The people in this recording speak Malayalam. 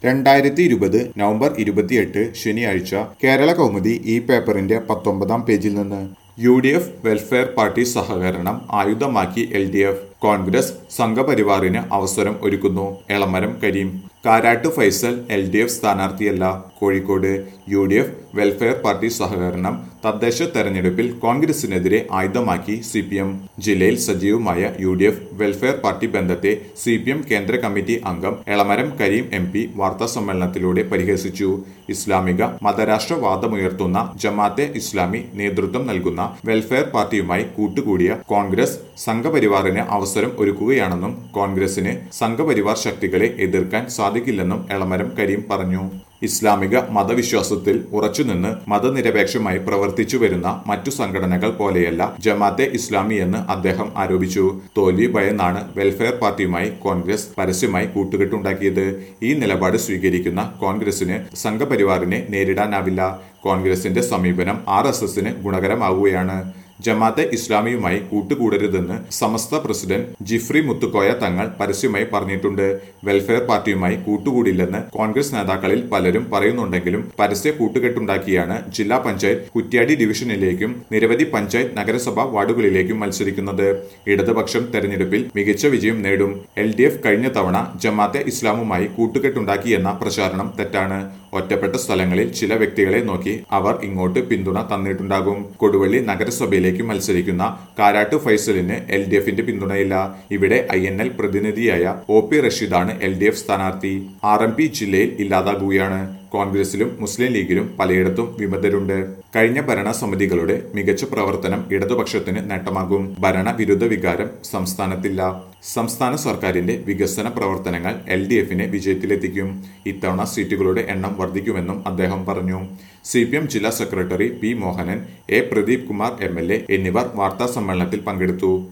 രണ്ടായിരത്തി ഇരുപത് നവംബർ ഇരുപത്തിയെട്ട് ശനിയാഴ്ച കേരള കൗമുദി ഈ പേപ്പറിന്റെ പത്തൊമ്പതാം പേജിൽ നിന്ന് U D F welfare party സഹകരണം ആയുധമാക്കി എൽ ഡി എഫ് കോൺഗ്രസ് സംഘപരിവാറിന് അവസരം ഒരുക്കുന്നു Elamaram Kareem Karat Faisal L D F സ്ഥാനാർത്ഥിയല്ല Kozhikode U D F welfare party സഹകരണം തദ്ദേശ തെരഞ്ഞെടുപ്പിൽ കോൺഗ്രസിനെതിരെ ആയുധമാക്കി സി പി എം ജില്ലയിൽ സജീവമായ U D F welfare party ബന്ധത്തെ സി പി എം കേന്ദ്ര കമ്മിറ്റി അംഗം എളമരം കരീം എം പി വാർത്താ സമ്മേളനത്തിലൂടെ പരിഹസിച്ചു ഇസ്ലാമിക മതരാഷ്ട്രവാദമുയർത്തുന്ന ജമാഅത്തെ ഇസ്ലാമി നേതൃത്വം നൽകുന്ന വെൽഫെയർ പാർട്ടിയുമായി കൂട്ടുകൂടിയ കോൺഗ്രസ് സംഘപരിവാറിന് അവസരം ഒരുക്കുകയാണെന്നും കോൺഗ്രസിന് സംഘപരിവാർ ശക്തികളെ എതിർക്കാൻ സാധിക്കില്ലെന്നും എളമരം കരീം പറഞ്ഞു ഇസ്ലാമിക മതവിശ്വാസത്തിൽ ഉറച്ചുനിന്ന് മതനിരപേക്ഷമായി പ്രവർത്തിച്ചു വരുന്ന മറ്റു സംഘടനകൾ പോലെയല്ല ജമാഅത്തെ ഇസ്ലാമി എന്ന് അദ്ദേഹം ആരോപിച്ചു തോൽവി ഭയന്നാണ് വെൽഫെയർ പാർട്ടിയുമായി കോൺഗ്രസ് പരസ്യമായി കൂട്ടുകെട്ടുണ്ടാക്കിയത് ഈ നിലപാട് സ്വീകരിക്കുന്ന കോൺഗ്രസിന് സംഘപരിവാറിനെ നേരിടാനാവില്ല കോൺഗ്രസിന്റെ സമീപനം ആർ എസ് എസിന് ഗുണകരമാവുകയാണ് ജമാഅത്തെ ഇസ്ലാമിയുമായി കൂട്ടുകൂടരുതെന്ന് സമസ്ത പ്രസിഡന്റ് ജിഫ്രി മുത്തുക്കോയ തങ്ങൾ പരസ്യമായി പറഞ്ഞിട്ടുണ്ട് വെൽഫെയർ പാർട്ടിയുമായി കൂട്ടുകൂടില്ലെന്ന് കോൺഗ്രസ് നേതാക്കളിൽ പലരും പറയുന്നുണ്ടെങ്കിലും പരസ്യ കൂട്ടുകെട്ടുണ്ടാക്കിയാണ് ജില്ലാ പഞ്ചായത്ത് കുറ്റ്യാടി ഡിവിഷനിലേക്കും നിരവധി പഞ്ചായത്ത് നഗരസഭാ വാർഡുകളിലേക്കും മത്സരിക്കുന്നത് ഇടതുപക്ഷം തെരഞ്ഞെടുപ്പിൽ മികച്ച വിജയം നേടും എൽ ഡി എഫ് കഴിഞ്ഞ തവണ ജമാഅത്തെ ഇസ്ലാമുമായി കൂട്ടുകെട്ടുണ്ടാക്കിയെന്ന പ്രചാരണം തെറ്റാണ് ഒറ്റപ്പെട്ട സ്ഥലങ്ങളിൽ ചില വ്യക്തികളെ നോക്കി അവർ ഇങ്ങോട്ട് പിന്തുണ തന്നിട്ടുണ്ടാകും കൊടുവള്ളി നഗരസഭയിലേക്ക് മത്സരിക്കുന്ന കാരാട്ട് ഫൈസലിന് എൽ ഡി എഫിന്റെ പിന്തുണയില്ല ഇവിടെ ഐ എൻ എൽ പ്രതിനിധിയായ ഒ പി റഷീദാണ് എൽ ഡി എഫ് സ്ഥാനാർത്ഥി ആർ എം പി ജില്ലയിൽ ഇല്ലാതാകുകയാണ് കോൺഗ്രസിലും മുസ്ലിം ലീഗിലും പലയിടത്തും വിമതരുണ്ട് കഴിഞ്ഞ ഭരണസമിതികളുടെ മികച്ച പ്രവർത്തനം ഇടതുപക്ഷത്തിന് നേട്ടമാകും ഭരണവിരുദ്ധ വികാരം സംസ്ഥാനത്തില്ല സംസ്ഥാന സർക്കാരിന്റെ വികസന പ്രവർത്തനങ്ങൾ എൽ ഡി എഫിനെ വിജയത്തിലെത്തിക്കും ഇത്തവണ സീറ്റുകളുടെ എണ്ണം വർദ്ധിക്കുമെന്നും അദ്ദേഹം പറഞ്ഞു സി പി എം ജില്ലാ secretary P Mohanan A Pradeep Kumar M L A എന്നിവർ വാർത്താ സമ്മേളനത്തിൽ പങ്കെടുത്തു